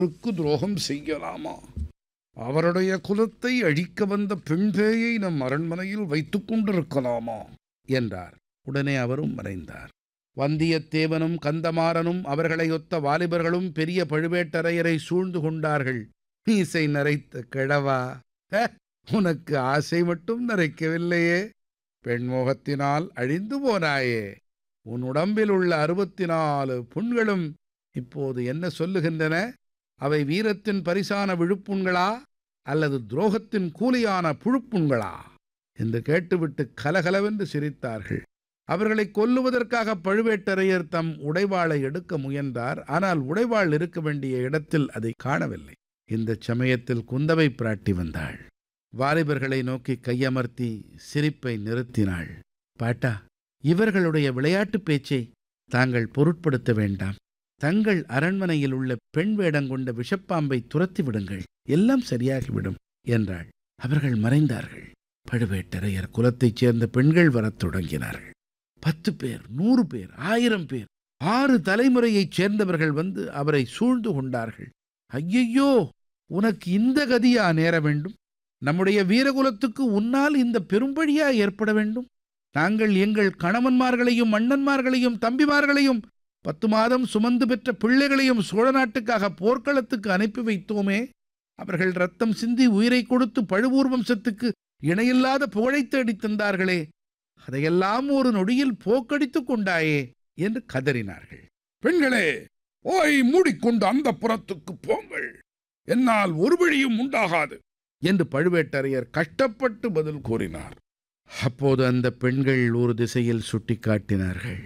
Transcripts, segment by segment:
அவருக்கு துரோகம் செய்யலாமா அவருடைய குலத்தை அழிக்க வந்த பெண் பேயை நம் அரண்மனையில் வைத்துக் கொண்டிருக்கலாமா என்றார் உடனே அவரும் மறைந்தார் வந்தியத்தேவனும் கந்தமாறனும் அவர்களை ஒத்த வாலிபர்களும் பெரிய பழுவேட்டரையரை சூழ்ந்து கொண்டார்கள் மீசை நரைத்த கிழவா "ஹ, உனக்கு ஆசை மட்டும் நரைக்கவில்லையே பெண்மோகத்தினால் அழிந்து போனாயே உன் உடம்பில் உள்ள அறுபத்தி நாலு புண்களும் இப்போது என்ன சொல்லுகின்றன அவை வீரத்தின் பரிசான விழுப்புண்களா அல்லது துரோகத்தின் கூலியான புழுப்புண்களா என்று கேட்டுவிட்டு கலகலவென்று சிரித்தார்கள் அவர்களை கொல்லுவதற்காக பழுவேட்டரையர் தம் உடைவாளை எடுக்க முயன்றார் ஆனால் உடைவாள் இருக்க வேண்டிய இடத்தில் அதை காணவில்லை இந்த சமயத்தில் குந்தவை பிராட்டி வந்தாள் வாலிபர்களை நோக்கி கையமர்த்தி சிரிப்பை நிறுத்தினாள் பாட்டா இவர்களுடைய விளையாட்டுப் பேச்சை தாங்கள் பொருட்படுத்த வேண்டாம் தங்கள் அரண்மனையில் உள்ள பெண் வேடங்கொண்ட விஷப்பாம்பை துரத்தி விடுங்கள் எல்லாம் சரியாகிவிடும் என்றாள் அவர்கள் மறைந்தார்கள் பழுவேட்டரையர் குலத்தைச் சேர்ந்த பெண்கள் வரத் தொடங்கினார்கள் பத்து பேர் நூறு பேர் ஆயிரம் பேர் ஆறு தலைமுறையைச் சேர்ந்தவர்கள் வந்து அவரை சூழ்ந்து கொண்டார்கள் ஐயையோ உனக்கு இந்த கதியா நேர வேண்டும் நம்முடைய வீரகுலத்துக்கு உன்னால் இந்த பெரும்பழியா ஏற்பட வேண்டும் நாங்கள் எங்கள் கணவன்மார்களையும் மன்னன்மார்களையும் தம்பிமார்களையும் பத்து மாதம் சுமந்து பெற்ற பிள்ளைகளையும் சோழ நாட்டுக்காக போர்க்களத்துக்கு அனுப்பி வைத்தோமே அவர்கள் ரத்தம் சிந்தி உயிரை கொடுத்து பழுவூர் வம்சத்துக்கு இணையில்லாத புகழைத் தேடித் தந்தார்களே அதையெல்லாம் ஒரு நொடியில் போக்கடித்துக் கொண்டாயே என்று கதறினார்கள் பெண்களே ஓய் மூடிக்கொண்டு அந்த புறத்துக்கு போங்கள் என்னால் ஒரு வழியும் உண்டாகாது என்று பழுவேட்டரையர் கஷ்டப்பட்டு பதில் கூறினார் அப்போது அந்த பெண்கள் ஒரு திசையில் சுட்டிக்காட்டினார்கள்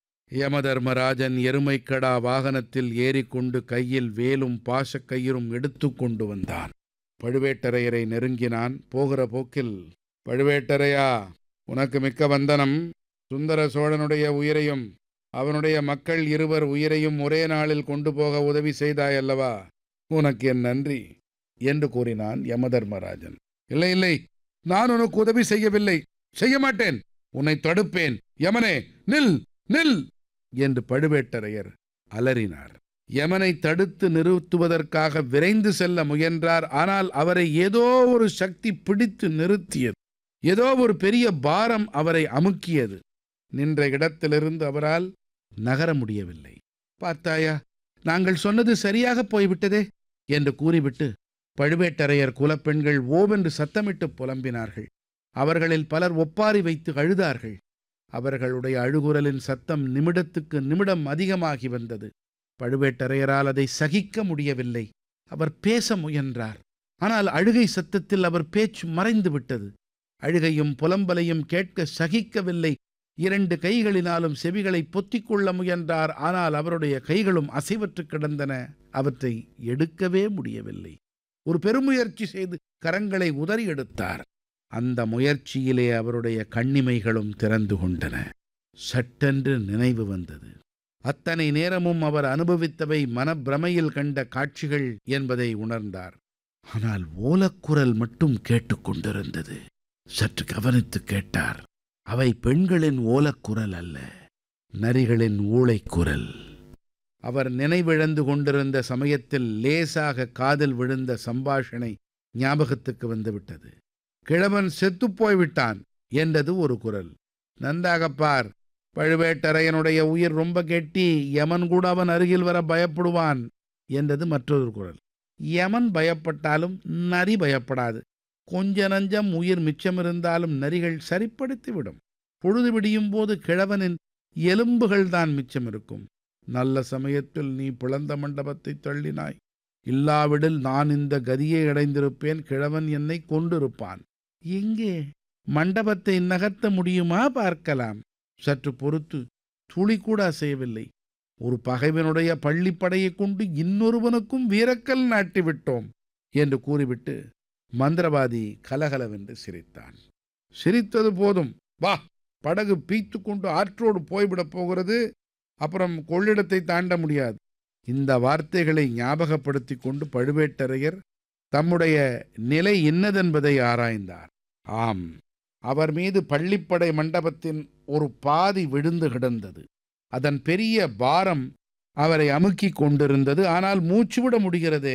யமதர்மராஜன் எருமைக்கடா வாகனத்தில் ஏறிக்கொண்டு கையில் வேலும் பாசக்கயிறும் எடுத்துக்கொண்டு வந்தான் பழுவேட்டரையரை நெருங்கினான் போகிற போக்கில் பழுவேட்டரையா உனக்கு மிக்க வந்தனம் சுந்தர சோழனுடைய உயிரையும் அவனுடைய மக்கள் இருவர் உயிரையும் ஒரே நாளில் கொண்டு போக உதவி செய்தாய் அல்லவா உனக்கு என் நன்றி என்று கூறினான் யமதர்மராஜன் இல்லை இல்லை நான் உனக்கு உதவி செய்யவில்லை செய்ய மாட்டேன் உன்னை தடுப்பேன் யமனே நில் நில் என்று பழுவேட்டரையர் அலறினார் யமனை தடுத்து நிறுத்துவதற்காக விரைந்து செல்ல முயன்றார் ஆனால் அவரை ஏதோ ஒரு சக்தி பிடித்து நிறுத்தியது ஏதோ ஒரு பெரிய பாரம் அவரை அமுக்கியது நின்ற இடத்திலிருந்து அவரால் நகர முடியவில்லை பார்த்தாயா நாங்கள் சொன்னது சரியாக போய்விட்டதே என்று கூறிவிட்டு பழுவேட்டரையர் குலப்பெண்கள் ஓவென்று சத்தமிட்டு புலம்பினார்கள் அவர்களில் பலர் ஒப்பாரி வைத்து அழுதார்கள் அவர்களுடைய அழுகுரலின் சத்தம் நிமிடத்துக்கு நிமிடம் அதிகமாகி வந்தது பழுவேட்டரையரால் அதை சகிக்க முடியவில்லை அவர் பேச முயன்றார் ஆனால் அழுகை சத்தத்தில் அவர் பேச்சு மறைந்து விட்டது அழுகையும் புலம்பலையும் கேட்க சகிக்கவில்லை இரண்டு கைகளினாலும் செவிகளை பொத்திக் கொள்ள முயன்றார் ஆனால் அவருடைய கைகளும் அசைவற்று கிடந்தன அவற்றை எடுக்கவே முடியவில்லை ஒரு பெருமுயற்சி செய்து கரங்களை உதறி எடுத்தார் அந்த முயற்சியிலே அவருடைய கண்ணிமைகளும் திறந்து கொண்டன சட்டென்று நினைவு வந்தது அத்தனை நேரமும் அவர் அனுபவித்தவை மனப்பிரமையில் கண்ட காட்சிகள் என்பதை உணர்ந்தார் ஆனால் ஓலக்குரல் மட்டும் கேட்டுக்கொண்டிருந்தது சற்று கவனித்து கேட்டார் அவை பெண்களின் ஓலக்குரல் அல்ல நரிகளின் ஊளைக்குரல் அவர் நினைவிழந்து கொண்டிருந்த சமயத்தில் லேசாக காதில் விழுந்த சம்பாஷணை ஞாபகத்துக்கு வந்துவிட்டது கிழவன் செத்துப்போய் விட்டான் என்றது ஒரு குரல் நன்றாகப் பார் பழுவேட்டரையனுடைய உயிர் ரொம்ப கெட்டி யமன் கூட அவன் அருகில் வர பயப்படுவான் என்றது மற்றொரு குரல் யமன் பயப்பட்டாலும் நரி பயப்படாது கொஞ்ச நஞ்சம் உயிர் மிச்சம் இருந்தாலும் நரிகள் சரிப்படுத்திவிடும் பொழுது விடியும் போது கிழவனின் எலும்புகள் தான் மிச்சம் இருக்கும் நல்ல சமயத்தில் நீ பிளந்த மண்டபத்தை தள்ளினாய் இல்லாவிடில் நான் இந்த கதியை அடைந்திருப்பேன் கிழவன் என்னை கொண்டிருப்பான் எங்கே மண்டபத்தை நகர்த்த முடியுமா பார்க்கலாம் சற்று பொறுத்து துளி கூட அசையவில்லை ஒரு பகைவனுடைய பள்ளிப்படையைக் கொண்டு இன்னொருவனுக்கும் வீரக்கல் நாட்டிவிட்டோம் என்று கூறிவிட்டு மந்திரவாதி கலகலவென்று சிரித்தான் சிரித்தது போதும் வா படகு பீத்து கொண்டு ஆற்றோடு போய்விடப் போகிறது அப்புறம் கொள்ளிடத்தை தாண்ட முடியாது இந்த வார்த்தைகளை ஞாபகப்படுத்தி கொண்டு பழுவேட்டரையர் தம்முடைய நிலை இன்னதென்பதை ஆராய்ந்தார் ஆம் அவர் மீது பள்ளிப்படை மண்டபத்தின் ஒரு பாதி விழுந்து கிடந்தது அதன் பெரிய பாரம் அவரை அமுக்கிக் கொண்டிருந்தது ஆனால் மூச்சுவிட முடிகிறதே